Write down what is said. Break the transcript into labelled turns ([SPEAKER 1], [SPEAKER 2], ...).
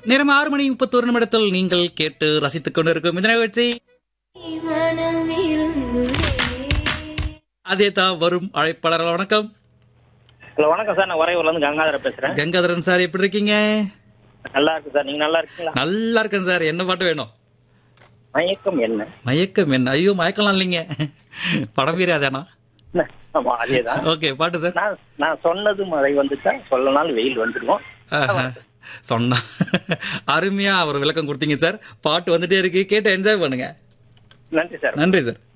[SPEAKER 1] நேரம் ஆறு மணி முப்பத்தோரு நிமிடத்தில் நீங்கள் கேட்டு ரசித்துக் கொண்டிருக்கும் இந்த நிகழ்ச்சி
[SPEAKER 2] மனம் விரும்புதே
[SPEAKER 1] அதே தான் வரும் அழைப்பாளர்கள் வணக்கம்
[SPEAKER 3] ஹலோ வணக்கம் சார் நான் உறையூர்ல இருந்து கங்காதர பேசுறேன்
[SPEAKER 1] கங்காதரன் சார் எப்படி இருக்கீங்க
[SPEAKER 3] நல்லா இருக்கு சார் நீங்க நல்லா இருக்கீங்களா
[SPEAKER 1] நல்லா இருக்கேன் சார் என்ன பாட்டு வேணும்
[SPEAKER 3] மயக்கம் என்ன
[SPEAKER 1] மயக்கம் என்ன ஐயோ மயக்கலாம் இல்லைங்க படம் வீராதானா
[SPEAKER 3] ஆமா அதேதான்
[SPEAKER 1] ஓகே பாட்டு சார்
[SPEAKER 3] நான் நான் சொன்னது மழை வந்துட்டா சொல்லனாலும் வெயில் வந்துடுவோம்
[SPEAKER 1] ஆஹா. சொன்னா அருமையா ஒரு விளக்கம் கொடுத்தீங்க சார் பாட்டு வந்துட்டே இருக்கு கேட்டு என்ஜாய் பண்ணுங்க
[SPEAKER 3] நன்றி சார்
[SPEAKER 1] நன்றி சார்